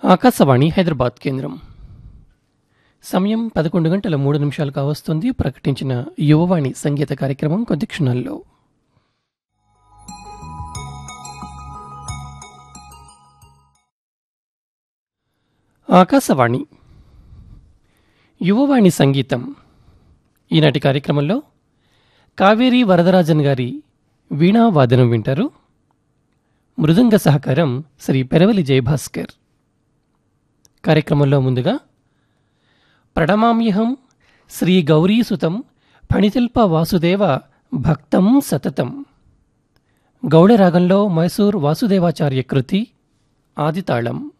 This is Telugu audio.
ఆకాశవాణి హైదరాబాద్ కేంద్రం సమయం పదకొండు గంటల మూడు నిమిషాలు కావస్తుంది ప్రకటించిన యువవాణి సంగీత కార్యక్రమం కొద్ది క్షణాల్లో ఆకాశవాణి యువవాణి సంగీతం ఈనాటి కార్యక్రమంలో కావేరి వరదరాజన్ గారి వీణా వాదనం వింటారు మృదంగ సహకారం శ్రీ పెరవలి జయభాస్కర్ కార్యక్రమంలో ముందుగా ప్రణమామ్యహం శ్రీ గౌరీసుతం ఫణిశిల్ప వాసుదేవ భక్తం సతతం గౌడ రాగంలో మైసూర్ వాసుదేవాచార్య కృతి ఆదితాళం